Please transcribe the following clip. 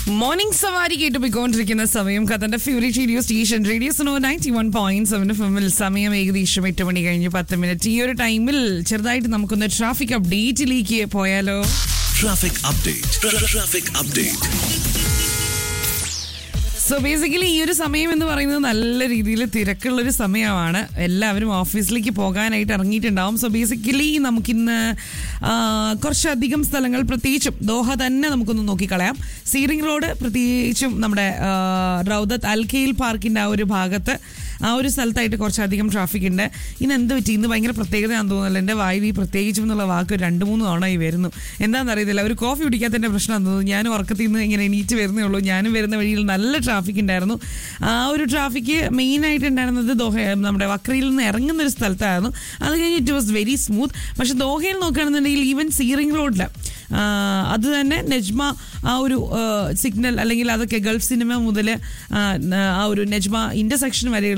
Morning സവാരി കേട്ട് പോയിക്കൊണ്ടിരിക്കുന്ന സമയം കഥന്റെ favourite radio station radio so ninety one point seven ഫിമിൽ സമയം ഏകദേശം എട്ട് മണി കഴിഞ്ഞ് പത്ത് മിനിറ്റ് ഈ ഒരു ടൈമിൽ ചെറുതായിട്ട് നമുക്കൊന്ന് ട്രാഫിക് അപ്ഡേറ്റിലേക്ക് പോയാലോ Traffic update. Tra- Traffic update. So basically ഈ ഒരു സമയം എന്ന് പറയുന്നത് നല്ല രീതിയിൽ തിരക്കുള്ളൊരു സമയമാണ് എല്ലാവരും ഓഫീസിലേക്ക് പോകാനായിട്ട് ഇറങ്ങിയിട്ടുണ്ടാവും സോ ബേസിക്കലി നമുക്കിന്ന് ആ, കുറച്ചധികം സ്ഥലങ്ങൾ പ്രത്യേകിച്ചും ദോഹ തന്നെ നമുക്കൊന്ന് നോക്കിക്കളയാം സീറിംഗ് റോഡ് പ്രത്യേകിച്ചും നമ്മുടെ ആ, റൗദത്ത് അൽഖയിൽ പാർക്കിന്റെ ആ ഒരു ഭാഗത്ത് ആ ഒരു സ്ഥലത്തായിട്ട് കുറച്ചധികം ട്രാഫിക് ഉണ്ട് ഇന്ന് എന്ത് പറ്റി ഇന്ന് ഭയങ്കര പ്രത്യേകതയാണെന്ന് തോന്നുന്നില്ല എൻ്റെ വായിൽ ഈ പ്രത്യേകിച്ചും എന്നുള്ള വാക്ക് ഒരു രണ്ട് മൂന്ന് തവണ ഈ വരുന്നു എന്താണെന്ന് അറിയത്തില്ല ഒരു കോഫി കുടിക്കാത്തതിൻ്റെ പ്രശ്നമാണെന്ന് തോന്നുന്നു ഞാൻ ഉറക്കത്തിൽ നിന്ന് ഇങ്ങനെ എണീറ്റ് വരുന്നേ ഉള്ളൂ ഞാനും വരുന്ന വഴിയിൽ നല്ല ട്രാഫിക് ഉണ്ടായിരുന്നു ആ ഒരു ട്രാഫിക് മെയിനായിട്ട് ഉണ്ടായിരുന്നത് ദോഹ നമ്മുടെ വക്രയിൽ നിന്ന് ഇറങ്ങുന്ന ഒരു സ്ഥലത്തായിരുന്നു അത് കഴിഞ്ഞ് ഇറ്റ് വാസ് വെരി സ്മൂത്ത് പക്ഷെ ദോഹയിൽ നോക്കുകയാണെന്നുണ്ടെങ്കിൽ ഈവൻ സീറിംഗ് റോഡിൽ അത് തന്നെ നെജ്മ ആ ഒരു സിഗ്നൽ അല്ലെങ്കിൽ അതൊക്കെ ഗൾഫ് സിനിമ മുതൽ ആ ഒരു നെജ്മ ഇന്റർസെക്ഷൻ വരെയുള്ള